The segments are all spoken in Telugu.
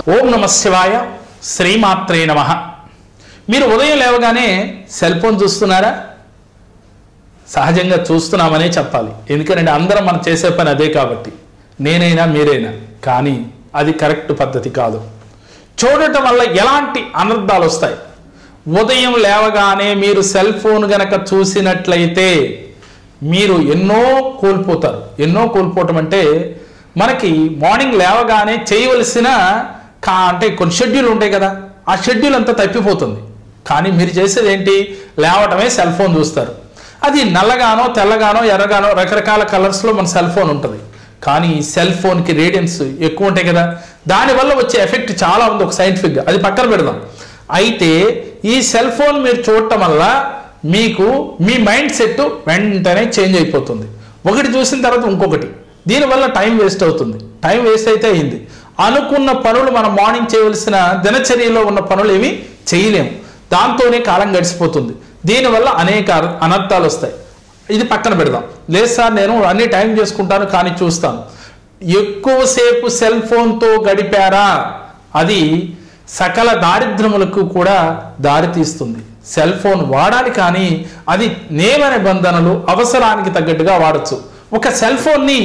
ఓం నమ శివాయ శ్రీమాత్రే నమ మీరు ఉదయం లేవగానే సెల్ ఫోన్ చూస్తున్నారా సహజంగా చూస్తున్నామనే చెప్పాలి ఎందుకంటే అందరం మనం చేసే పని అదే కాబట్టి నేనైనా మీరైనా కానీ అది కరెక్ట్ పద్ధతి కాదు చూడటం వల్ల ఎలాంటి అనర్థాలు వస్తాయి ఉదయం లేవగానే మీరు సెల్ ఫోన్ గనక చూసినట్లయితే మీరు ఎన్నో కోల్పోతారు ఎన్నో కోల్పోవటం అంటే మనకి మార్నింగ్ లేవగానే చేయవలసిన కా అంటే కొన్ని షెడ్యూల్ ఉంటాయి కదా ఆ షెడ్యూల్ అంతా తప్పిపోతుంది కానీ మీరు చేసేది ఏంటి లేవటమే సెల్ ఫోన్ చూస్తారు అది నల్లగానో తెల్లగానో ఎర్రగానో రకరకాల కలర్స్లో మన సెల్ ఫోన్ ఉంటుంది కానీ సెల్ ఫోన్కి రేడియన్స్ ఎక్కువ ఉంటాయి కదా దానివల్ల వచ్చే ఎఫెక్ట్ చాలా ఉంది ఒక సైంటిఫిక్గా అది పక్కన పెడదాం అయితే ఈ సెల్ ఫోన్ మీరు చూడటం వల్ల మీకు మీ మైండ్ సెట్ వెంటనే చేంజ్ అయిపోతుంది ఒకటి చూసిన తర్వాత ఇంకొకటి దీనివల్ల టైం వేస్ట్ అవుతుంది టైం వేస్ట్ అయితే అయింది అనుకున్న పనులు మనం మార్నింగ్ చేయవలసిన దినచర్యలో ఉన్న పనులు ఏమి చేయలేము దాంతోనే కాలం గడిచిపోతుంది దీనివల్ల అనేక అర- అనర్థాలు వస్తాయి ఇది పక్కన పెడదాం లేదు సార్ నేను అన్ని టైం చేసుకుంటాను కానీ చూస్తాను ఎక్కువసేపు సెల్ ఫోన్తో గడిపారా అది సకల దారిద్ర్యములకు కూడా దారితీస్తుంది సెల్ ఫోన్ వాడాలి కానీ అది నియమ నిబంధనలు అవసరానికి తగ్గట్టుగా వాడచ్చు ఒక సెల్ ఫోన్ని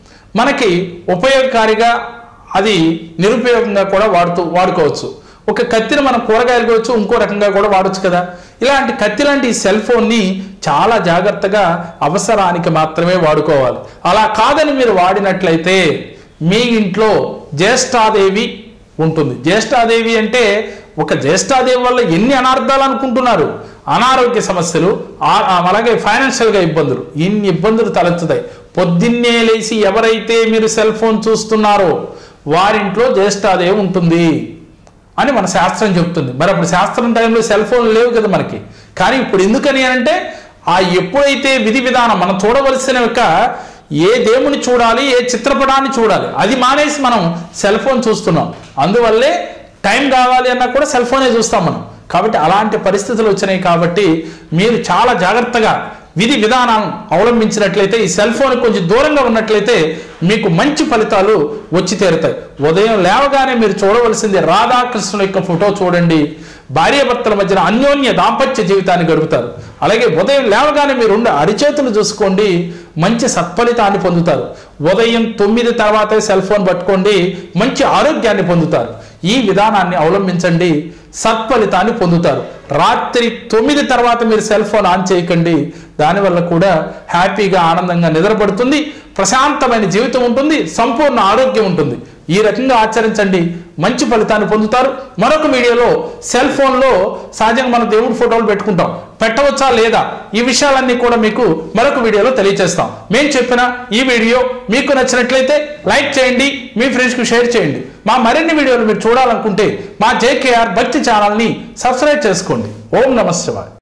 మనకి ఉపయోగకారిగా అది నిరుపయోగంగా కూడా వాడుతూ వాడుకోవచ్చు ఒక కత్తిని మనం కూరగాయలు కోవచ్చు ఇంకో రకంగా కూడా వాడచ్చు కదా ఇలాంటి కత్తి లాంటి ఈ సెల్ ఫోన్ని చాలా జాగ్రత్తగా అవసరానికి మాత్రమే వాడుకోవాలి అలా కాదని మీరు వాడినట్లయితే మీ ఇంట్లో జ్యేష్ఠాదేవి ఉంటుంది జ్యేష్ఠాదేవి అంటే ఒక జ్యేష్ఠాదేవి వల్ల ఎన్ని అనార్థాలు అనుకుంటున్నారు అనారోగ్య సమస్యలు ఆ- ఆ- అలాగే ఫైనాన్షియల్గా ఇబ్బందులు ఇన్ని ఇబ్బందులు తలెత్తుతాయి పొద్దున్నే లేచి ఎవరైతే మీరు సెల్ ఫోన్ చూస్తున్నారో వారింట్లో జ్యేష్ఠాదేవి ఉంటుంది అని మన శాస్త్రం చెప్తుంది మరి అప్పుడు శాస్త్రం టైంలో సెల్ ఫోన్ లేవు కదా మనకి కానీ ఇప్పుడు ఎందుకని అంటే ఆ ఎప్పుడైతే విధి విధానం మనం చూడవలసిన యొక్క ఏ దేవుని చూడాలి ఏ చిత్రపటాన్ని చూడాలి అది మానేసి మనం సెల్ ఫోన్ చూస్తున్నాం అందువల్లే టైం కావాలి అన్నా కూడా సెల్ ఫోనే చూస్తాం మనం కాబట్టి అలాంటి పరిస్థితులు వచ్చినాయి కాబట్టి మీరు చాలా జాగ్రత్తగా విధి విధానాలను అవలంబించినట్లయితే ఈ సెల్ ఫోన్ కొంచెం దూరంగా ఉన్నట్లయితే మీకు మంచి ఫలితాలు వచ్చి తీరుతాయి ఉదయం లేవగానే మీరు చూడవలసింది రాధాకృష్ణుల యొక్క ఫోటో చూడండి భార్యాభర్తల మధ్యన అన్యోన్య దాంపత్య జీవితాన్ని గడుపుతారు అలాగే ఉదయం లేవగానే మీరు ఉండే అరిచేతులు చూసుకోండి మంచి సత్ఫలితాన్ని పొందుతారు ఉదయం తొమ్మిది తర్వాతే సెల్ ఫోన్ పట్టుకోండి మంచి ఆరోగ్యాన్ని పొందుతారు ఈ విధానాన్ని అవలంబించండి సత్ఫలితాన్ని పొందుతారు రాత్రి తొమ్మిది తర్వాత మీరు సెల్ ఫోన్ ఆన్ చేయకండి దానివల్ల కూడా హ్యాపీగా ఆనందంగా నిద్రపడుతుంది ప్రశాంతమైన జీవితం ఉంటుంది సంపూర్ణ ఆరోగ్యం ఉంటుంది ఈ రకంగా ఆచరించండి మంచి ఫలితాన్ని పొందుతారు మరొక వీడియోలో సెల్ ఫోన్లో సహజంగా మనం దేవుడి ఫోటోలు పెట్టుకుంటాం పెట్టవచ్చా లేదా ఈ విషయాలన్నీ కూడా మీకు మరొక వీడియోలో తెలియజేస్తాం మేము చెప్పిన ఈ వీడియో మీకు నచ్చినట్లయితే లైక్ చేయండి మీ ఫ్రెండ్స్కి షేర్ చేయండి మా మరిన్ని వీడియోలు మీరు చూడాలనుకుంటే మా జేకేఆర్ భక్తి ఛానల్ని సబ్స్క్రైబ్ చేసుకోండి ఓం నమ శివాయ